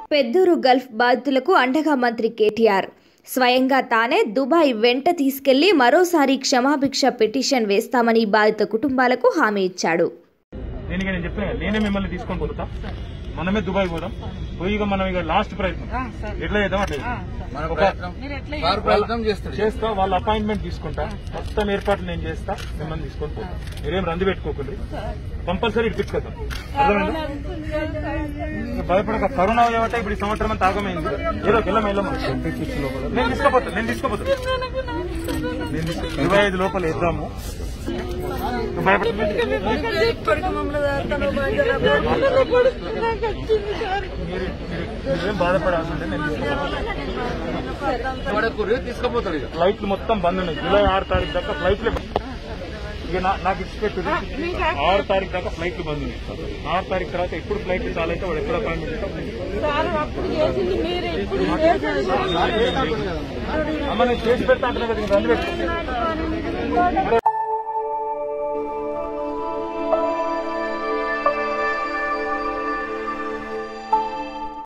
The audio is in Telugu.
పెద్దూరు గల్ఫ్ బాధితులకు అండగా మంత్రి కేటీఆర్ స్వయంగా తానే దుబాయ్ వెంట తీసుకెళ్లి మరోసారి క్షమాభిక్ష పిటిషన్ వేస్తామని బాధిత కుటుంబాలకు హామీ ఇచ్చాడు దీనికి నేను చెప్పిన కదా, నేనే మిమ్మల్ని తీసుకొని పోతా మనమే దుబాయ్ పోదాం పోయి ఇక మనం ఇక లాస్ట్ ప్రయత్నం ఎట్లా చేద్దాం అట్లా చేద్దాం. మన ఒక- ప్రయత్నం సార్ ప్రయత్నం చేస్తాడు చేస్తా వాళ్ళ అపాయింట్మెంట్ తీసుకుంటా మొత్తం ఏర్పాట్లు నేను చేస్తా మిమ్మల్ని తీసుకొని పోతా మీరేం రంది పెట్టుకోకండి కంపల్సరీ ఇప్పించుకోతాం అర్థమైందా ఇంకా భయపడక కరోనా ఏమంటే ఇప్పుడు ఈ సంవత్సరం అంతా ఆగమైంది ఏదో వెళ్ళం వెళ్ళం నేను తీసుకోపోతా నేను తీసుకోపోతా నేను తీసుకో- ఇరవై ఐదు లోపల ఇద్దాము నువ్వు భయపడ మీరు- మీరు- మీరేం బాధపడాల్సి ఉంటే నేను తీసుకుపోతాను. పడకూరి తీసుకుపోతాడు ఇక ఫ్లైట్లు మొత్తం బంద్ ఉన్నాయి జూలై ఆరు తారీఖు దాకా ఫ్లైట్లే బంద్. ఇక నా- నాకు ఇచ్చిపెట్టు ఆరు తారీఖు దాకా ఫ్లైట్లు బంద్ ఉన్నాయి ఆరు తారీఖు తర్వాత ఎప్పుడు ఫ్లైట్లు చాలు అయితే వాడు ఎప్పుడు అపాయింట్మెంట్ ఇస్తే అప్పుడు అమ్మ నేను చేసి పెడతా అంటున్నా కదా ఇంక రండి పెట్టు.